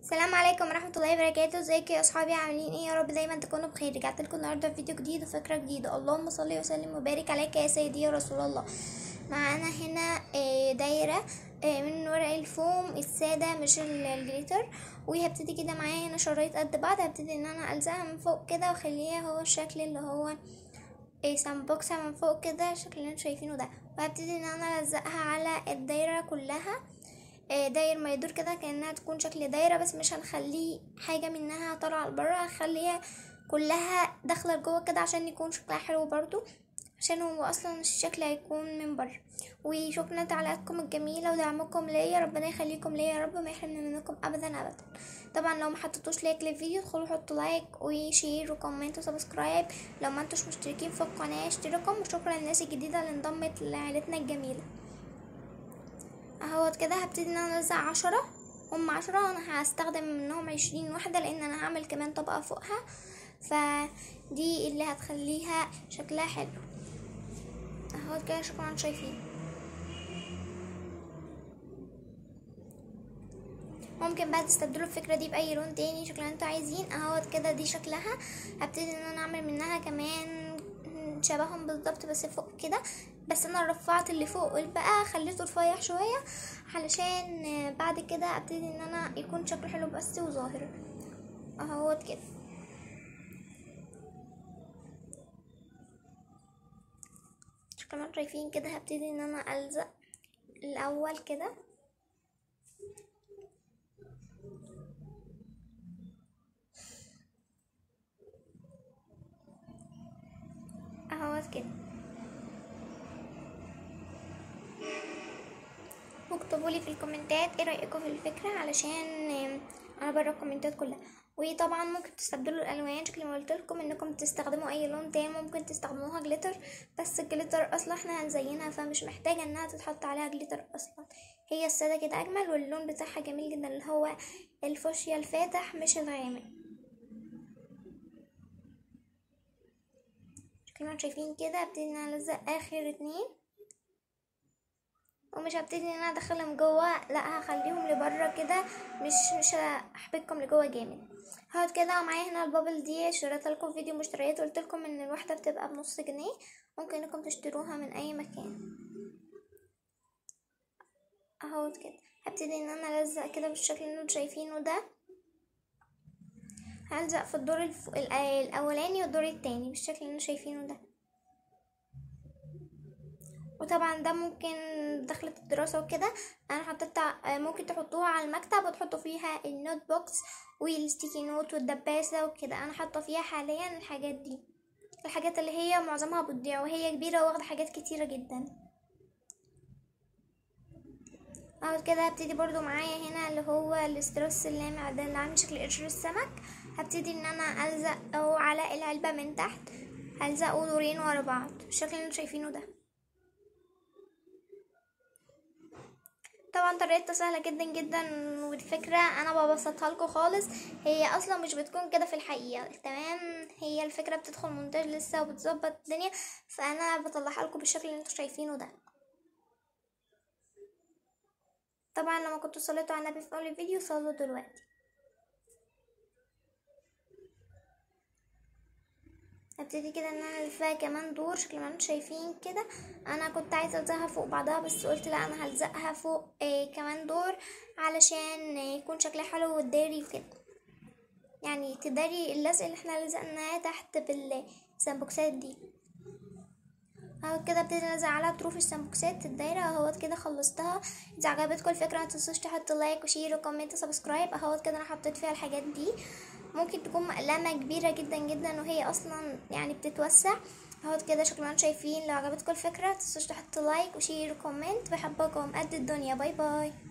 السلام عليكم ورحمة الله وبركاته ازيكم يا اصحابي عاملين ايه يا رب دايما تكونوا بخير رجعت لكم النهارده فيديو جديد وفكرة جديدة اللهم صل وسلم وبارك عليك يا سيدي يا رسول الله معانا هنا آه، دايرة آه، من ورق الفوم السادة مش ال- الجليتر وهبتدي كده معايا هنا شرايط قد بعض هبتدي ان انا الزقها من فوق كده واخليها هو الشكل اللي هو إيه سامبوكسة من فوق كده الشكل اللي انتوا شايفينه ده وهبتدي ان انا الزقها على الدايرة كلها آه، داير ما يدور كده كأنها تكون شكل دايرة بس مش هنخليه حاجة منها طالعة لبره هنخليها كلها داخلة لجوه كده عشان يكون شكلها حلو برضو عشان هو اصلا الشكل هيكون من بره وشكرا تعليقاتكم الجميلة ودعمكم ليا ربنا يخليكم ليا يا رب ما يحرمنا منكم ابدا ابدا طبعا لو ما حطيتوش لايك للفيديو ادخلوا حطوا لايك وشير وكومنت وسبسكرايب لو ما انتوش مشتركين في القناة اشتركوا وشكرا للناس الجديدة اللي انضمت لعائلتنا الجميلة اهوت كده هبتدي ان انا اوزع عشرة هم عشرة انا هستخدم منهم عشرين واحدة لان انا هعمل كمان طبقة فوقها فدي اللي هتخليها شكلها حلو اهوت كده شكرا شايفين ممكن بقى تستبدلوا الفكرة دي بأي لون تاني شكل انتوا عايزين اهوت كده دي شكلها هبتدي ان انا اعمل منها كمان شبههم بالظبط بس فوق كده بس انا رفعت اللي فوق بقى خليته رفيع شوية علشان بعد كده ابتدي ان انا يكون شكله حلو بس وظاهر اهوت كده كمان شايفين كده هبتدي ان انا الزق الاول كده اهوت كده واكتبوا لي في الكومنتات ايه رايكم في الفكره علشان انا بره الكومنتات كلها وطبعا ممكن تستبدلوا الالوان شكل ما قلت لكم انكم تستخدموا اي لون تاني ممكن تستخدموها جليتر بس الجليتر اصلا احنا هنزينها فمش محتاجه انها تتحط عليها جليتر اصلا هي الساده كده اجمل واللون بتاعها جميل جدا اللي هو الفوشيا الفاتح مش الغامق شكل ما شايفين كده ابتدي ان انا الزق اخر اتنين ومش هبتدي ان انا ادخلهم جوه لا هخليهم لبره كده مش مش هحبكهم لجوه جامد هقعد كده ومعايا هنا البابل دي شريتها لكم فيديو مشتريات قلت لكم ان الواحده بتبقى بنص جنيه ممكن انكم تشتروها من اي مكان اهو كده هبتدي ان انا الزق كده بالشكل اللي انتوا شايفينه ده هلزق في الدور الف... الاولاني والدور التاني بالشكل اللي انتوا شايفينه ده وطبعا ده ممكن دخلة الدراسة وكده انا حطيت ممكن تحطوها على المكتب وتحطوا فيها النوت بوكس والستيكي نوت والدباسة وكده انا حاطة فيها حاليا الحاجات دي الحاجات اللي هي معظمها بتضيع وهي كبيرة واخدة حاجات كتيرة جدا اهو كده هبتدي برضو معايا هنا اللي هو الاسترس اللامع ده اللي عامل شكل قشر السمك هبتدي ان انا الزق اهو على العلبة من تحت هلزقه دورين ورا بعض بالشكل اللي انتوا شايفينه ده طبعا طريقتها سهلة جدا جدا والفكرة انا ببسطها لكم خالص هي اصلا مش بتكون كده في الحقيقة تمام هي الفكرة بتدخل مونتاج لسه وبتظبط الدنيا فانا بطلعها لكم بالشكل اللي انتوا شايفينه ده طبعا لما كنتوا صليتوا على النبي في اول الفيديو صلوا دلوقتي هبتدي كده ان انا الفها كمان دور شكل ما انتم شايفين كده انا كنت عايزه الزقها فوق بعضها بس قلت لا انا هلزقها فوق إيه كمان دور علشان يكون شكلها حلو وتداري وكده يعني تداري اللزق اللي احنا لزقناه تحت بالسامبوكسات دي اهو كده ابتدي انزل على طروف السامبوكسات الدايره اهوت كده خلصتها اذا عجبتكم الفكره متنسوش تحطوا لايك وشير وكومنت وسبسكرايب اهوت كده انا حطيت فيها الحاجات دي ممكن تكون مقلمه كبيره جدا جدا وهي اصلا يعني بتتوسع اهوت كده شكلها انتوا شايفين لو عجبتكم الفكره متنسوش تحطوا لايك وشير وكومنت بحبكم قد الدنيا باي باي